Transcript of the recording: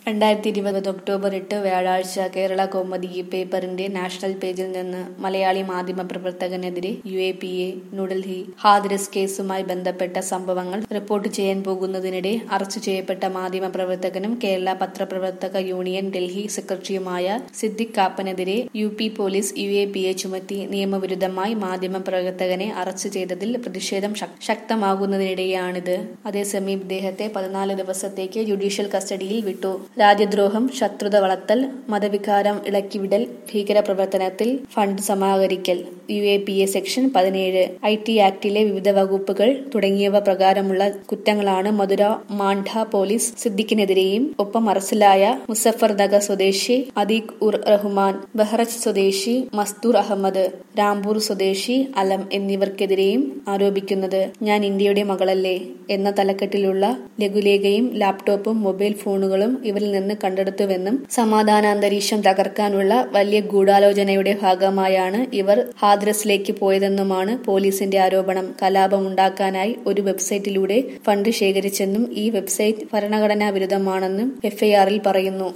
രണ്ടായിരത്തി ഇരുപത് ഒക്ടോബർ എട്ട് വ്യാഴാഴ്ച കേരള കൗമുദി പേപ്പറിന്റെ നാഷണൽ പേജിൽ നിന്ന് മലയാളി മാധ്യമ പ്രവർത്തകനെതിരെ U A P A New Delhi Hathras കേസുമായി ബന്ധപ്പെട്ട സംഭവങ്ങൾ റിപ്പോർട്ട് ചെയ്യാൻ പോകുന്നതിനിടെ അറസ്റ്റ് ചെയ്യപ്പെട്ട മാധ്യമ പ്രവർത്തകനും കേരള പത്രപ്രവർത്തക യൂണിയൻ ഡൽഹി സെക്രട്ടറിയുമായ സിദ്ദിഖ് കാപ്പനെതിരെ U P police U A P A ചുമത്തി നിയമവിരുദ്ധമായി മാധ്യമ പ്രവർത്തകനെ അറസ്റ്റ് ചെയ്തതിൽ പ്രതിഷേധം ശക്- ശക്തമാകുന്നതിനിടെയാണിത് അതേസമയം ഇദ്ദേഹത്തെ പതിനാല് ദിവസത്തേക്ക് ജുഡീഷ്യൽ കസ്റ്റഡിയിൽ വിട്ടു രാജ്യദ്രോഹം ശത്രുത വളർത്തൽ മതവികാരം ഇളക്കിവിടൽ ഭീകരപ്രവർത്തനത്തിൽ ഫണ്ട് സമാഹരിക്കൽ U A P A section പതിനേഴ് ഐ ടി ആക്ടിലെ വിവിധ വകുപ്പുകൾ തുടങ്ങിയവ പ്രകാരമുള്ള കുറ്റങ്ങളാണ് മധുര മാണ്ഡ പോലീസ് സിദ്ദിഖിനെതിരെയും ഒപ്പം അറസ്റ്റിലായ മുസഫർ നഗർ സ്വദേശി അദീഖ് ഉർ റഹ്മാൻ ബഹ്റച്ച് സ്വദേശി മസ്ദൂർ അഹമ്മദ് രാംപൂർ സ്വദേശി അലം എന്നിവർക്കെതിരെയും ആരോപിക്കുന്നത് ഞാൻ ഇന്ത്യയുടെ മകളല്ലേ എന്ന തലക്കെട്ടിലുള്ള ലഘുലേഖയും ലാപ്ടോപ്പും മൊബൈൽ ഫോണുകളും ഇവരിൽ നിന്ന് കണ്ടെടുത്തുവെന്നും സമാധാനാന്തരീക്ഷം തകർക്കാനുള്ള വലിയ ഗൂഢാലോചനയുടെ ഭാഗമായാണ് ഇവർ ഹാദ്രസിലേക്ക് പോയതെന്നുമാണ് പോലീസിന്റെ ആരോപണം കലാപമുണ്ടാക്കാനായി ഒരു വെബ്സൈറ്റിലൂടെ ഫണ്ട് ശേഖരിച്ചെന്നും ഈ വെബ്സൈറ്റ് ഭരണഘടനാ വിരുദ്ധമാണെന്നും എഫ്ഐആറിൽ പറയുന്നു